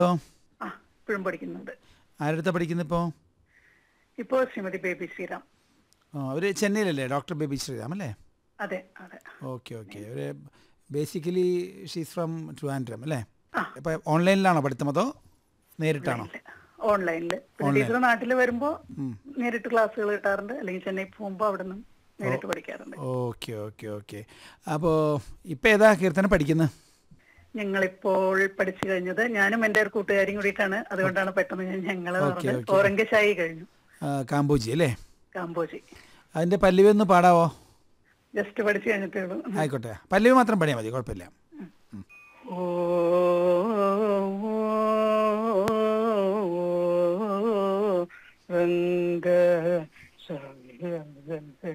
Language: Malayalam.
ഓ ആ ഇപ്പോഴും പഠിക്കുന്നുണ്ട് ആരുടെ പഠിക്കുന്നത് ഇപ്പോൾ ഇപ്പോൾ ശ്രീമതി ബേബി ശ്രീറാം അവർ ചെന്നൈയിലല്ലേ ഡോക്ടർ ബേബി ശ്രീറാം അല്ലേ അതെ അതെ ഓക്കെ ഓക്കെ ഒരു ബേസിക്കലി ഷീസ് ഫ്രം ട്രിവാൻഡ്രം അല്ലേ ആ. അപ്പോൾ ഓൺലൈനിലാണോ പഠിത്തം അതോ നേരിട്ടാണോ ഓൺലൈനിൽ ടീച്ചർ നാട്ടിൽ വരുമ്പോ നേരിട്ട് ക്ലാസ്സുകൾ കിട്ടാറുണ്ട് അല്ലെങ്കിൽ ചെന്നൈ പോകുമ്പോ അവിടെ നിന്ന് നേരിട്ട് പഠിക്കാറുണ്ട് ഓക്കെ ഓക്കെ ഓക്കെ അപ്പോൾ ഇപ്പോൾ ഏതാ കീർത്തനം പഠിക്കുന്നത് ഞങ്ങളിപ്പോൾ പഠിച്ചു കഴിഞ്ഞത് ഞാനും എന്റെ ഒരു കൂട്ടുകാരിയും കൂടിയിട്ടാണ് അതുകൊണ്ടാണ് പെട്ടെന്ന് ഞാൻ ഞങ്ങള് ഓക്കേ, പറഞ്ഞത് ഓക്കേ. ഓറംഗശായി കഴിഞ്ഞു ആ, കാമ്പോജി അല്ലേ കാമ്പോജി അതിൻ്റെ പല്ലവി ഒന്ന് പാടാവോ ജസ്റ്റ് പഠിച്ചു കഴിഞ്ഞിട്ടേ ഉള്ളൂ ആയിക്കോട്ടെ പല്ലവി മാത്രം പാടിയാൽ മതി കുഴപ്പമില്ല ഓ രംഗ